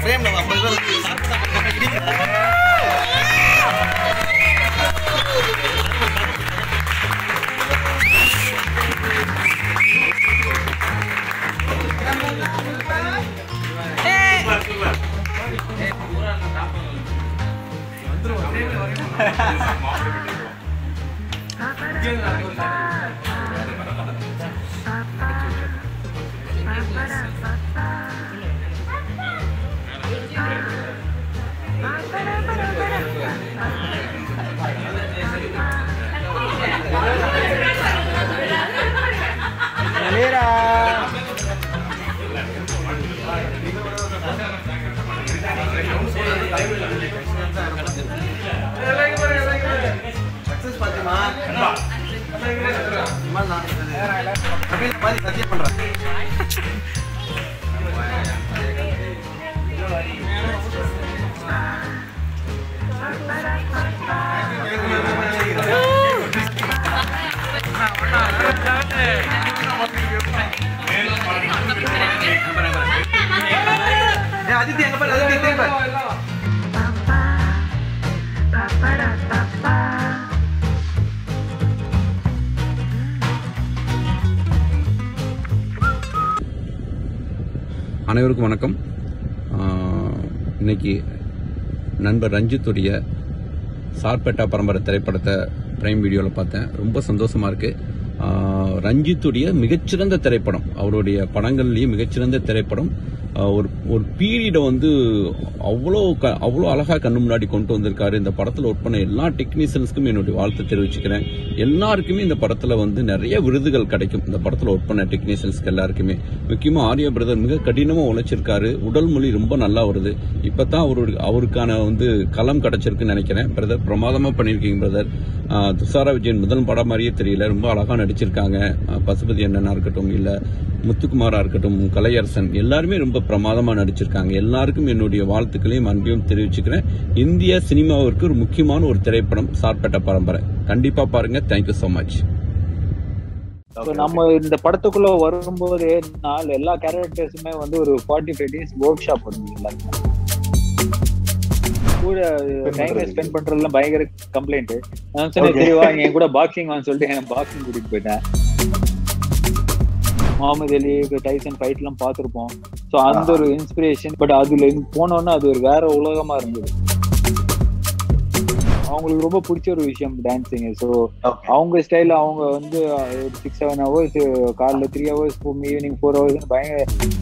ஃப்ரேம்ல ஐம்பது பேர் வந்து சாப்பிட்டா பக்கம் இடிக்கிறாங்க. சக்சஸ் பாத்தியமா கபில் மாதிரி சத்தியம் பண்றேன் ஏய், அதித்தி எங்க பாரு அதித்தி திரும்பி பாரு அனைவருக்கும் வணக்கம் ஆஹ், இன்னைக்கு நண்பர் ரஞ்சித்துடைய சார்பேட்டா பரம்பரை திரைப்படத்தை பிரைம் வீடியோவில் பார்த்தேன் ரொம்ப சந்தோஷமா இருக்கு ஆஹ், ரஞ்சித்துடைய மிகச்சிறந்த திரைப்படம் அவருடைய படங்கள்லேயே மிகச்சிறந்த திரைப்படம் ஆஹ், ஒரு ஒரு பீரியடை வந்து அவ்வளோ க அவ்வளோ அழகாக கண்ணு முன்னாடி கொண்டு வந்திருக்காரு இந்த படத்தில் ஒர்க் பண்ண எல்லா டெக்னீஷியன்ஸ்க்கும் என்னுடைய வாழ்த்து தெரிவிச்சுக்கிறேன் எல்லாருக்குமே இந்த படத்தில் வந்து நிறைய விருதுகள் கிடைக்கும் இந்த படத்தில் ஒர்க் பண்ண டெக்னீஷியன்ஸ்க்கு எல்லாருக்குமே முக்கியமாக ஆர்யா பிரதர் மிக கடினமாக உழைச்சிருக்காரு உடல் மொழி ரொம்ப நல்லா வருது இப்போ தான் அவரு அவருக்கான வந்து களம் கிடைச்சிருக்குன்னு நினைக்கிறேன் பிரதர் பிரமாதமாக பண்ணியிருக்கீங்க பிரதர் துஷாரா விஜயன் முதல் படம் மாதிரியே தெரியல ரொம்ப அழகாக நடிச்சிருக்காங்க ஆஹ் பசுபதி அண்ணனா இருக்கட்டும் இல்லை முத்துக்குமாரா இருக்கட்டும் கலையரசன் எல்லாருமே ரொம்ப பிரமாதமா நடிச்சிருக்காங்க எல்லாருக்கும் என்னுடைய வாழ்த்துக்களையும் அன்பையும் தெரிவிச்சுக்கிறேன் இந்திய சினிமாவிற்கு ஒரு முக்கியமான ஒரு திரைப்படம் சார்பட்ட பரம்பரை கண்டிப்பா பாருங்க தேங்க்யூ so மச் So, நம்ம இந்த படத்துக்குள்ள வரும்போதே நாலு எல்லா கேரக்டர்ஸுமே வந்து ஒரு forty five days workshop வருது எல்லாருமே கூட டைம் ஸ்பெண்ட் பண்றதுல பயங்கர கம்ப்ளைண்ட் நான் சொன்னேன் சரி வா என் கூட பாக்ஸிங் வான்னு சொல்லிட்டு என்ன பாக்ஸிங் கூட்டிட்டு போயிட்டேன் முகமது அலி டைசன் ஃபைட் எல்லாம் பார்த்திருப்போம் ஸோ அந்த ஒரு இன்ஸ்பிரேஷன் பட் அதுல இருந்து போனோன்னா அது ஒரு வேற உலகமா இருந்தது அவங்களுக்கு ரொம்ப பிடிச்ச ஒரு விஷயம் டான்சிங் ஸோ Okay. அவங்க ஸ்டைல அவங்க வந்து சிக்ஸ் செவன் ஹவர்ஸ் காலைல three hours evening four hours பயங்கர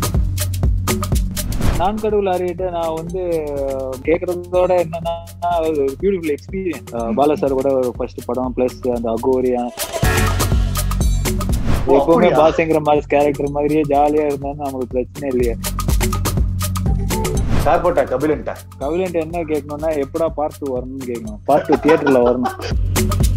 நான் கடவுள் அறியிட்ட நான் வந்து கேக்குறதோட என்னன்னா பியூட்டிஃபுல் எக்ஸ்பீரியன்ஸ் பாலா சார் கூட ஒரு ஃபர்ஸ்ட் படம் பிளஸ் அந்த அகோரியா ஓ, எப்பவுமே அப்படியா? பாஸ்ங்கிற மாதிரி கேரக்டர் மாதிரியே ஜாலியா இருந்தாலும் நமக்கு பிரச்சனை இல்லையே சார் போட்டா கபிலன்ட்டா கவிலன்ட்டு என்ன கேட்கணும்னா எப்படா பார்ட் டூ வரணும்னு கேட்கணும் பார்ட் டூ தியேட்டர்ல வரணும்